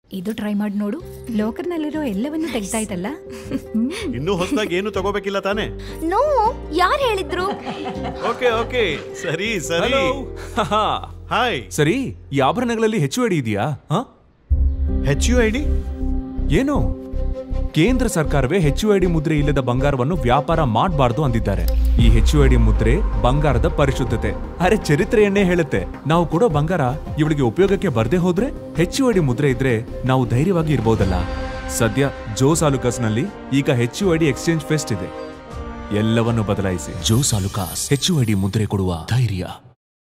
ಇದು ಟ್ರೈ ಮಾಡಿ ನೋಡು ಲೋಕರ್ನಲ್ಲಿರೋ ಎಲ್ಲವನ್ನು ತೆಗ್ದಾಯ್ತಲ್ಲ ಇನ್ನೂ ಹೊಸದಾಗಿ ಏನು ತಗೋಬೇಕಿಲ್ಲ ತಾನೇ ನೋ ಯಾರು ಹೇಳಿದ್ರು ಓಕೆ ಓಕೆ ಸರಿ ಸರಿ ಹಾಯ್ ಸರಿ ಈ ಆಭರಣಗಳಲ್ಲಿ ಹೆಚ್ಚು ಅಡಿ ಇದೆಯಾ ಹಾ ಹೆಚ್ಚು ಐ ಡಿ ಏನು ಕೇಂದ್ರ ಸರ್ಕಾರವೇ ಹೆಚ್ಚು ಐಡಿ ಮುದ್ರೆ ಇಲ್ಲದ ಬಂಗಾರವನ್ನು ವ್ಯಾಪಾರ ಮಾಡಬಾರ್ದು ಅಂದಿದ್ದಾರೆ ಈ ಹೆಚ್ಚು ಐಡಿ ಮುದ್ರೆ ಬಂಗಾರದ ಪರಿಶುದ್ಧತೆ ಅರೆ ಚರಿತ್ರೆಯನ್ನೇ ಹೇಳುತ್ತೆ ನಾವು ಕೊಡೋ ಬಂಗಾರ ಇವಳಿಗೆ ಉಪಯೋಗಕ್ಕೆ ಬರ್ದೇ ಹೋದ್ರೆ ಹೆಚ್ಚು ಐಡಿ ಮುದ್ರೆ ಇದ್ರೆ ನಾವು ಧೈರ್ಯವಾಗಿ ಇರ್ಬೋದಲ್ಲ ಸದ್ಯ ಜೋಸ್ ಆಲುಕಸ್ನಲ್ಲಿ ಈಗ ಹೆಚ್ಚು ಐಡಿ ಎಕ್ಸ್ಚೇಂಜ್ ಫೆಸ್ಟ್ ಇದೆ ಎಲ್ಲವನ್ನು ಬದಲಾಯಿಸಿ ಜೋಸ್ ಆಲುಕಾಸ್ ಹೆಚ್ಚು ಐಡಿ ಮುದ್ರೆ ಕೊಡುವ ಧೈರ್ಯ